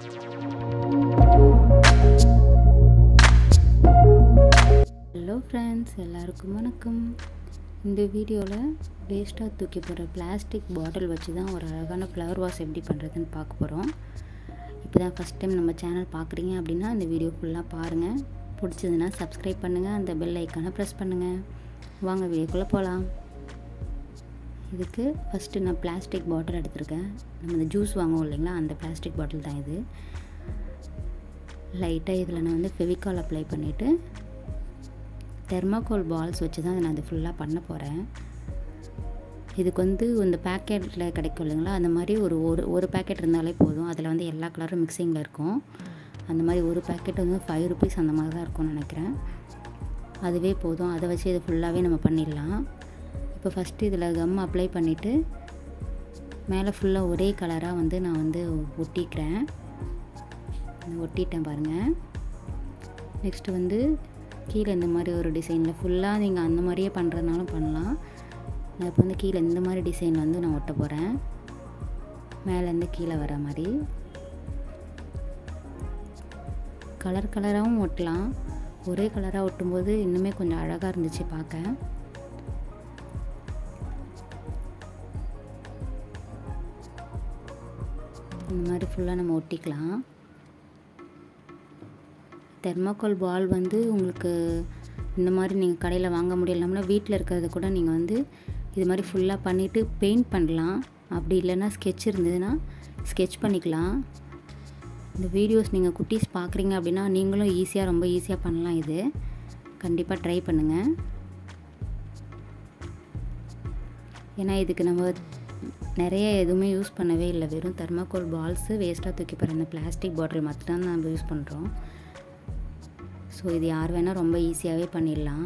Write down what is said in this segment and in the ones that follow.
hello friends எல்லாருக்கும் வணக்கம் இந்த வீடியோவில் வேஸ்ட்டாக தூக்கி போடுற பிளாஸ்டிக் பாட்டில் வச்சு தான் ஒரு அழகான ஃப்ளவர் வாஷ் எப்படி பண்ணுறதுன்னு பார்க்க போகிறோம் இப்போ தான் ஃபஸ்ட் டைம் நம்ம சேனல் பார்க்குறீங்க அப்படின்னா இந்த வீடியோ ஃபுல்லாக பாருங்கள் பிடிச்சதுன்னா சப்ஸ்கிரைப் பண்ணுங்கள் அந்த பெல் ஐக்கானை ப்ரெஸ் பண்ணுங்கள் வாங்க வீடியோக்குள்ளே போகலாம் இதுக்கு ஃபஸ்ட்டு நான் பிளாஸ்டிக் பாட்டில் எடுத்திருக்கேன் நம்ம இந்த ஜூஸ் வாங்குவோம் இல்லைங்களா அந்த பிளாஸ்டிக் பாட்டில் தான் இது லைட்டாக இதில் நான் வந்து ஃபெவிகால் அப்ளை பண்ணிவிட்டு தெர்மாக்கோல் பால்ஸ் வச்சு தான் நான் இது ஃபுல்லாக பண்ண போகிறேன் இதுக்கு வந்து இந்த பேக்கெட்டில் கிடைக்கும் இல்லைங்களா அந்த மாதிரி ஒரு ஒரு ஒரு பேக்கெட் இருந்தாலே போதும் அதில் வந்து எல்லா கலரும் மிக்சிங்கில் இருக்கும் அந்த மாதிரி ஒரு பேக்கெட் வந்து ஃபைவ் ருபீஸ் அந்த மாதிரி தான் இருக்கும்னு நினைக்கிறேன் அதுவே போதும் அதை வச்சு இது ஃபுல்லாகவே நம்ம பண்ணிடலாம் இப்போ ஃபஸ்ட்டு இதில் கம் அப்ளை பண்ணிவிட்டு மேலே ஃபுல்லாக ஒரே கலராக வந்து நான் வந்து ஒட்டிக்கிறேன் ஒட்டிட்டேன் பாருங்கள் நெக்ஸ்ட்டு வந்து கீழே இந்த மாதிரி ஒரு டிசைனில் ஃபுல்லாக நீங்கள் அந்த மாதிரியே பண்ணுறதுனாலும் பண்ணலாம் நான் இப்போ வந்து கீழே இந்த மாதிரி டிசைனில் வந்து நான் ஒட்ட போகிறேன் மேலேருந்து கீழே வர மாதிரி கலர் கலராகவும் ஒட்டலாம் ஒரே கலராக ஒட்டும்போது இன்னுமே கொஞ்சம் அழகாக இருந்துச்சு பார்க்க இந்த மாதிரி ஃபுல்லாக நம்ம ஒட்டிக்கலாம் தெர்மாக்கோல் பால் வந்து உங்களுக்கு இந்த மாதிரி நீங்கள் கடையில் வாங்க முடியலனா வீட்டில் இருக்கிறத கூட நீங்கள் வந்து இது மாதிரி ஃபுல்லாக பண்ணிவிட்டு பெயிண்ட் பண்ணலாம் அப்படி இல்லைன்னா ஸ்கெட்ச் இருந்ததுன்னா ஸ்கெட்ச் பண்ணிக்கலாம் இந்த வீடியோஸ் நீங்கள் குட்டீஸ் பார்க்குறீங்க அப்படின்னா நீங்களும் ஈஸியாக ரொம்ப ஈஸியாக பண்ணலாம் இது கண்டிப்பாக ட்ரை பண்ணுங்கள் ஏன்னா இதுக்கு நம்ம நிறைய எதுவுமே யூஸ் பண்ணவே இல்லை வெறும் தெர்மாக்கோல் பால்ஸு வேஸ்ட்டாக தூக்கி போகிற இந்த பிளாஸ்டிக் பாட்டில் மட்டும்தான் நம்ம யூஸ் பண்ணுறோம் ஸோ இது யார் வேணால் ரொம்ப ஈஸியாகவே பண்ணிடலாம்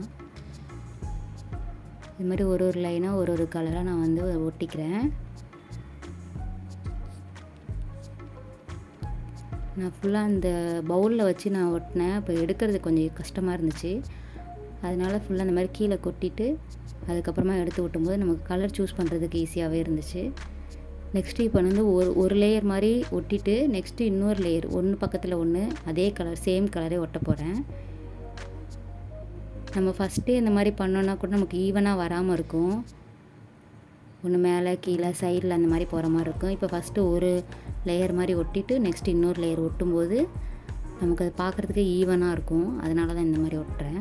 இது மாதிரி ஒரு ஒரு லைனாக ஒரு ஒரு கலராக நான் வந்து ஒட்டிக்கிறேன் நான் ஃபுல்லாக அந்த பவுலில் வச்சு நான் ஒட்டினேன் இப்போ எடுக்கிறது கொஞ்சம் கஷ்டமாக இருந்துச்சு அதனால் ஃபுல்லாக அந்த மாதிரி கீழே கொட்டிட்டு அதுக்கப்புறமா எடுத்து ஒட்டும்போது நமக்கு கலர் சூஸ் பண்ணுறதுக்கு ஈஸியாகவே இருந்துச்சு நெக்ஸ்ட்டு இப்போ வந்து ஒரு ஒரு லேயர் மாதிரி ஒட்டிட்டு நெக்ஸ்ட்டு இன்னொரு லேயர் ஒன்று பக்கத்தில் ஒன்று அதே கலர் சேம் கலரே ஒட்ட போகிறேன் நம்ம ஃபஸ்ட்டே இந்த மாதிரி பண்ணோன்னா கூட நமக்கு ஈவனாக வராமல் இருக்கும் ஒன்று மேலே கீழே சைடில் அந்த மாதிரி போகிற மாதிரி இருக்கும் இப்போ ஃபஸ்ட்டு ஒரு லேயர் மாதிரி ஒட்டிட்டு நெக்ஸ்ட் இன்னொரு லேயர் ஒட்டும்போது நமக்கு அது பார்க்குறதுக்கு ஈவனாக இருக்கும் அதனால தான் இந்த மாதிரி ஒட்டுறேன்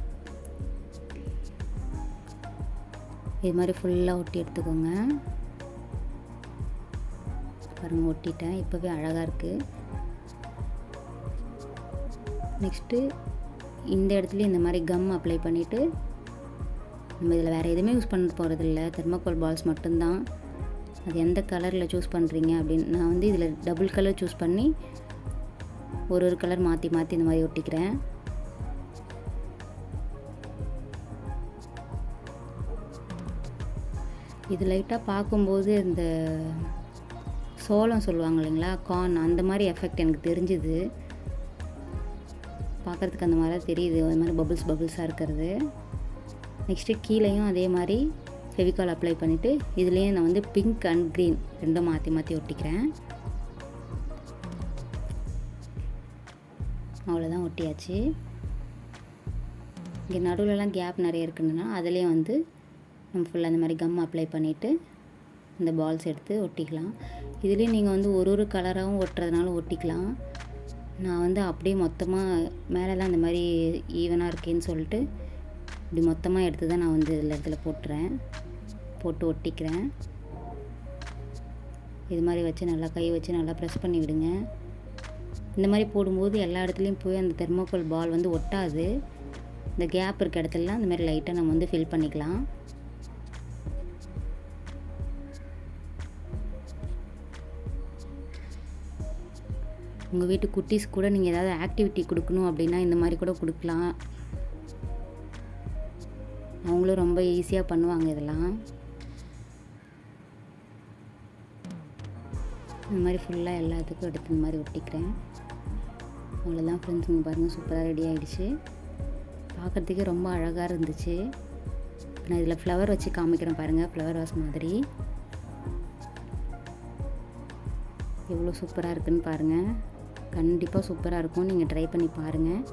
இது மாதிரி ஃபுல்லாக ஒட்டி எடுத்துக்கோங்க பாருங்கள் ஒட்டிட்டேன் இப்போவே அழகாக இருக்குது நெக்ஸ்ட்டு இந்த இடத்துலையும் இந்த மாதிரி கம் அப்ளை பண்ணிவிட்டு நம்ம இதில் வேறு எதுவுமே யூஸ் பண்ண போகிறது இல்லை தெர்மாக்கோல் பால்ஸ் மட்டும்தான் அது எந்த கலரில் சூஸ் பண்ணுறீங்க அப்படின்னு நான் வந்து இதில் டபுள் கலர் சூஸ் பண்ணி ஒரு ஒரு கலர் மாற்றி மாற்றி இந்த மாதிரி ஒட்டிக்கிறேன் இது லைட்டாக பார்க்கும்போது இந்த சோளம் சொல்லுவாங்க இல்லைங்களா கார்ன் அந்த மாதிரி எஃபெக்ட் எனக்கு தெரிஞ்சுது பார்க்குறதுக்கு அந்த மாதிரி தான் தெரியுது அது மாதிரி பபுள்ஸ் பபுள்ஸாக இருக்கிறது நெக்ஸ்ட்டு கீழேயும் அதே மாதிரி ஃபெவிகால் அப்ளை பண்ணிவிட்டு இதுலேயும் நான் வந்து பிங்க் அண்ட் க்ரீன் ரெண்டும் மாற்றி மாற்றி ஒட்டிக்கிறேன் அவ்வளோதான் ஒட்டியாச்சு இங்கே நடுவிலலாம் கேப் நிறைய இருக்குன்னா அதுலேயும் வந்து நம்ம ஃபுல்லாக அந்த மாதிரி கம் அப்ளை பண்ணிவிட்டு இந்த பால்ஸ் எடுத்து ஒட்டிக்கலாம் இதுலேயும் நீங்கள் வந்து ஒரு ஒரு கலராகவும் ஒட்டுறதுனாலும் ஒட்டிக்கலாம் நான் வந்து அப்படியே மொத்தமாக மேலெலாம் அந்த மாதிரி ஈவனாக இருக்கேன்னு சொல்லிட்டு இப்படி மொத்தமாக எடுத்து தான் நான் வந்து இதில் இடத்துல போட்டுறேன் போட்டு ஒட்டிக்கிறேன் இது மாதிரி வச்சு நல்லா கை வச்சு நல்லா ப்ரெஸ் பண்ணி விடுங்க இந்த மாதிரி போடும்போது எல்லா இடத்துலையும் போய் அந்த தெர்மோக்கோல் பால் வந்து ஒட்டாது இந்த கேப் இருக்க இடத்துலலாம் இந்த மாதிரி லைட்டாக நம்ம வந்து ஃபில் பண்ணிக்கலாம் உங்கள் வீட்டு குட்டீஸ் கூட நீங்கள் ஏதாவது ஆக்டிவிட்டி கொடுக்கணும் அப்படின்னா இந்த மாதிரி கூட கொடுக்கலாம் அவங்களும் ரொம்ப ஈஸியாக பண்ணுவாங்க இதெல்லாம் இந்த மாதிரி ஃபுல்லாக எல்லாத்துக்கும் எடுத்து இந்த மாதிரி ஒட்டிக்கிறேன் அவ்வளோதான் ஃப்ரெண்ட்ஸ் இங்கே பாருங்கள் சூப்பராக ரெடி ஆகிடுச்சு பார்க்குறதுக்கே ரொம்ப அழகாக இருந்துச்சு நான் இதில் ஃப்ளவர் வச்சு காமிக்கிறேன் பாருங்கள் ஃப்ளவர் வாஸ் மாதிரி எவ்வளோ சூப்பராக இருக்குன்னு பாருங்கள் கண்டிப்பாக சூப்பராக இருக்கும் நீங்கள் ட்ரை பண்ணி பாருங்கள்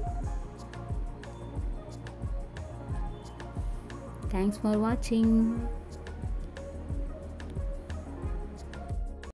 தேங்க்ஸ் ஃபார் வாட்சிங்